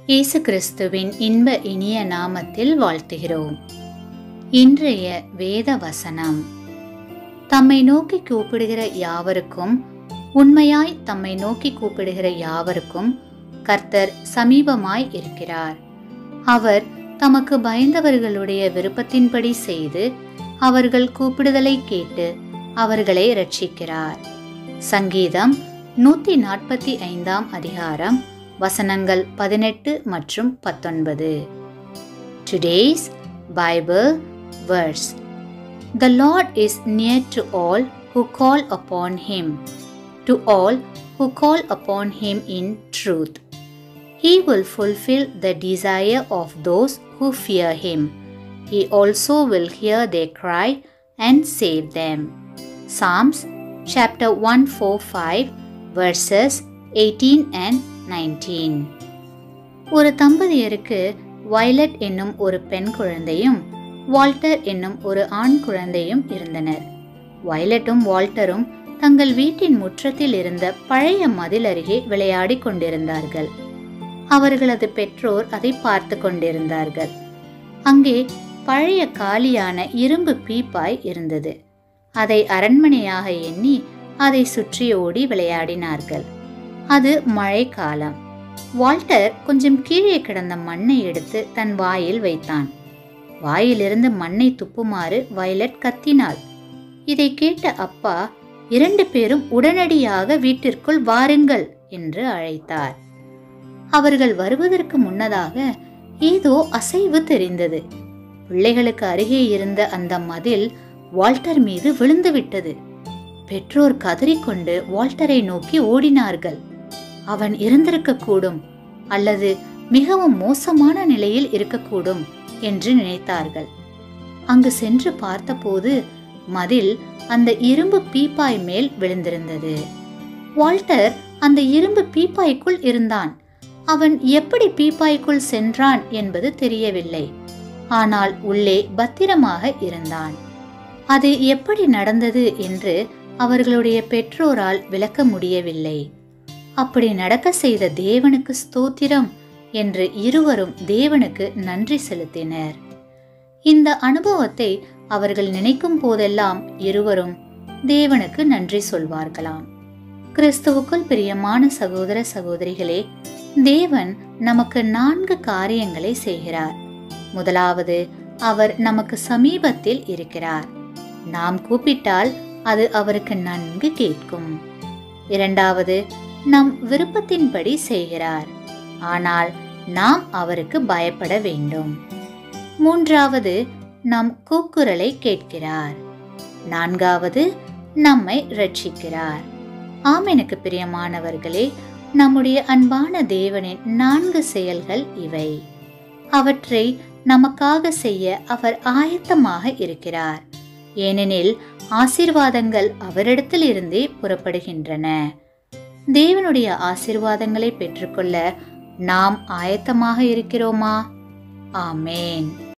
இயேசு கிறிஸ்துவின் இன்ப இனிய நாமத்தில் வாழ்த்துகிறோம் இன்றைய வேத வசனம் தம்மை நோக்கி கூப்பிடுகிற யாவருக்கும் உண்மையாய் தம்மை நோக்கி கூப்பிடுகிற யாவருக்கும் கர்த்தர் சமீபமாய் இருக்கிறார் அவர் தமக்கு பயந்தவர்களுடைய விருப்பத்தின்படி செய்து அவர்கள் கூப்பிடுதலை கேட்டு அவர்களை ரட்சிக்கிறார் சங்கீதம் நூத்தி நாற்பத்தி ஐந்தாம் அதிகாரம் வசனங்கள் பதினெட்டு மற்றும் பத்தொன்பது today's Bible verse The Lord is near to all who call upon him, to all who call upon him in truth. He will fulfill the desire of those who fear him. He also will hear their cry and save them. Psalms chapter 145 verses 18 and 19. ஒரு தம்பதியருக்கு violet என்னும் ஒரு பெண் குழந்தையும் Walter என்னும் ஒரு ஆண் குழந்தையும் இருந்தனர் வயலட்டும் வால்டரும் தங்கள் வீட்டின் முற்றத்தில் இருந்த பழைய மதில் அருகே விளையாடிக் கொண்டிருந்தார்கள் அவர்களது பெற்றோர் அதை பார்த்து கொண்டிருந்தார்கள் அங்கே பழைய காலியான இரும்பு பீப்பாய் இருந்தது அதை அரண்மனையாக எண்ணி அதை சுற்றி ஓடி விளையாடினார்கள் அது மழைக்காலம் வால்டர் கொஞ்சம் கீழே கிடந்த மண்ணை எடுத்து தன் வாயில் வைத்தான் வாயிலிருந்து மண்ணை துப்புமாறு வயலட் கத்தினாள் இதை கேட்ட அப்பா இரண்டு பேரும் உடனடியாக வீட்டிற்குள் வாருங்கள் என்று அழைத்தார் அவர்கள் வருவதற்கு முன்னதாக ஏதோ அசைவு தெரிந்தது பிள்ளைகளுக்கு அருகே இருந்த அந்த மதில் வால்டர் மீது விழுந்து விட்டது பெற்றோர் கதறிக்கொண்டு வால்டரை நோக்கி ஓடினார்கள் அவன் இருந்திருக்க கூடும் அல்லது மிகவும் மோசமான நிலையில் இருக்கக்கூடும் என்று நினைத்தார்கள் அங்கு சென்று பார்த்தபோது மதில் அந்த இரும்பு பீப்பாய் மேல் விழுந்திருந்தது வால்டர் அந்த இரும்பு பீப்பாய்க்குள் இருந்தான் அவன் எப்படி பீப்பாய்க்குள் சென்றான் என்பது தெரியவில்லை ஆனால் உள்ளே பத்திரமாக இருந்தான் அது எப்படி நடந்தது என்று அவர்களுடைய பெற்றோரால் விளக்க முடியவில்லை அப்படி நடக்க செய்த தேவனுக்கு ஸ்தோத்திரம் என்று இருவரும் தேவனுக்கு நன்றி செலுத்தினர் இந்த அனுபவத்தை அவர்கள் நினைக்கும் போதெல்லாம் இருவரும் தேவனுக்கு நன்றி சொல்வார்களாம் கிறிஸ்துவுக்குள் பிரியமான சகோதர சகோதரிகளே தேவன் நமக்கு நான்கு காரியங்களை செய்கிறார் முதலாவது அவர் நமக்கு சமீபத்தில் இருக்கிறார் நாம் கூப்பிட்டால் அது அவருக்கு நன்கு கேட்கும் இரண்டாவது நம் விருப்பத்தின்படி செய்கிறார் ஆனால் நாம் அவருக்கு பயப்பட வேண்டும் மூன்றாவது நம் கூக்குரலை கேட்கிறார் நான்காவது நம்மை ரட்சிக்கிறார் ஆமெனுக்கு பிரியமானவர்களே நம்முடைய அன்பான தேவனின் நான்கு செயல்கள் இவை அவற்றை நமக்காக செய்ய அவர் ஆயத்தமாக இருக்கிறார் ஏனெனில் ஆசிர்வாதங்கள் அவரிடத்தில் இருந்தே புறப்படுகின்றன தேவனுடைய ஆசிர்வாதங்களை பெற்றுக்கொள்ள நாம் ஆயத்தமாக இருக்கிறோமா ஆமேன்